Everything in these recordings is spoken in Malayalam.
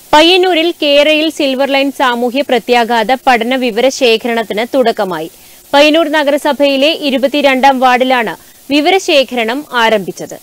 പയ്യന്നൂരിൽ കേരയിൽ സിൽവർ ലൈൻ സാമൂഹ്യ പ്രത്യാഘാത പഠന വിവര ശേഖരണത്തിന് തുടക്കമായി പയ്യന്നൂർ നഗരസഭയിലെ ഇരുപത്തിരണ്ടാം വാർഡിലാണ് വിവരശേഖരണം ആരംഭിച്ചത്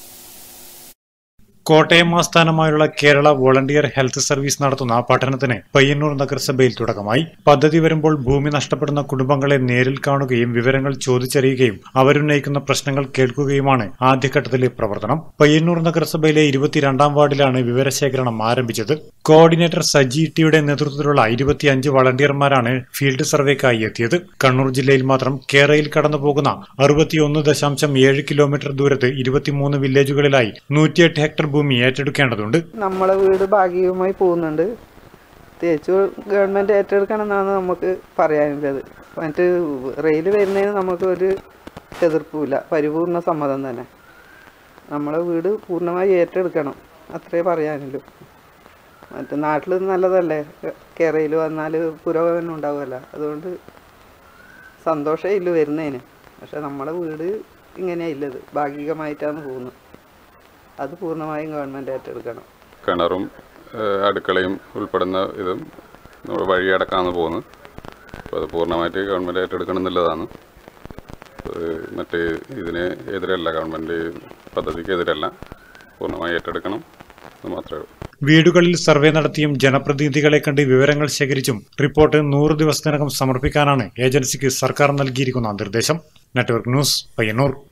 കോട്ടയം ആസ്ഥാനമായുള്ള കേരള വോളണ്ടിയർ ഹെൽത്ത് സർവീസ് നടത്തുന്ന പഠനത്തിന് പയ്യന്നൂർ നഗരസഭയിൽ തുടക്കമായി പദ്ധതി വരുമ്പോൾ ഭൂമി നഷ്ടപ്പെടുന്ന കുടുംബങ്ങളെ നേരിൽ കാണുകയും വിവരങ്ങൾ ചോദിച്ചറിയുകയും അവരുന്നയിക്കുന്ന പ്രശ്നങ്ങൾ കേൾക്കുകയുമാണ് ആദ്യഘട്ടത്തിലെ പ്രവർത്തനം പയ്യന്നൂർ നഗരസഭയിലെ ഇരുപത്തിരണ്ടാം വാർഡിലാണ് വിവരശേഖരണം ആരംഭിച്ചത് കോർഡിനേറ്റർ സജി ടിയുടെ നേതൃത്വത്തിലുള്ള ഇരുപത്തിയഞ്ച് വളണ്ടിയർമാരാണ് ഫീൽഡ് സർവേക്കായി എത്തിയത് കണ്ണൂർ ജില്ലയിൽ മാത്രം കേരളയിൽ കടന്നുപോകുന്ന അറുപത്തിയൊന്ന് ദശാംശം ഏഴ് കിലോമീറ്റർ ദൂരത്ത് ഇരുപത്തിമൂന്ന് വില്ലേജുകളിലായി നൂറ്റിയെട്ട് ഹെക്ടർ ഭൂമി ഏറ്റെടുക്കേണ്ടതുണ്ട് നമ്മളെ വീട് ഭാഗികമായി പോകുന്നുണ്ട് തേച്ചു ഗവൺമെൻറ് ഏറ്റെടുക്കണം എന്നാണ് നമുക്ക് പറയാനുള്ളത് മറ്റ് റെയിൽ വരുന്നതിന് നമുക്ക് ഒരു എതിർപ്പുമില്ല പരിപൂർണ സമ്മതം തന്നെ നമ്മളെ വീട് പൂർണ്ണമായി ഏറ്റെടുക്കണം അത്രേ പറയാനുള്ളൂ മറ്റേ നാട്ടിൽ നല്ലതല്ലേ കേരളയിൽ വന്നാൽ പുരോഗമനം ഉണ്ടാവുമല്ലോ അതുകൊണ്ട് സന്തോഷമേ ഇല്ല വരുന്നതിന് പക്ഷെ നമ്മളെ വീട് ഇങ്ങനെയാണ് ഇല്ലത് ഭാഗികമായിട്ടാണ് പോകുന്നത് അത് പൂർണ്ണമായും ഗവൺമെൻറ് ഏറ്റെടുക്കണം കിണറും ഏഹ്, അടുക്കളയും ഉൾപ്പെടുന്ന ഇതും നമ്മൾ വഴിയടക്കാന്ന് പോകുന്നത് അപ്പോൾ അത് പൂർണ്ണമായിട്ട് ഗവൺമെൻറ് ഏറ്റെടുക്കണം എന്നുള്ളതാണ് ഏഹ്, മറ്റ് ഇതിന് എതിരല്ല ഗവൺമെൻറ് പദ്ധതിക്ക് എതിരല്ല പൂർണ്ണമായി ഏറ്റെടുക്കണം എന്ന് മാത്രമേ ഉള്ളൂ വീടുകളിൽ സർവേ നടത്തിയും ജനപ്രതിനിധികളെ കണ്ട് വിവരങ്ങൾ ശേഖരിച്ചും റിപ്പോർട്ട് നൂറ് ദിവസത്തിനകം സമർപ്പിക്കാനാണ് ഏജൻസിക്ക് സർക്കാർ നൽകിയിരിക്കുന്ന നിർദ്ദേശം നെറ്റ്വർക്ക് ന്യൂസ് പയ്യന്നൂർ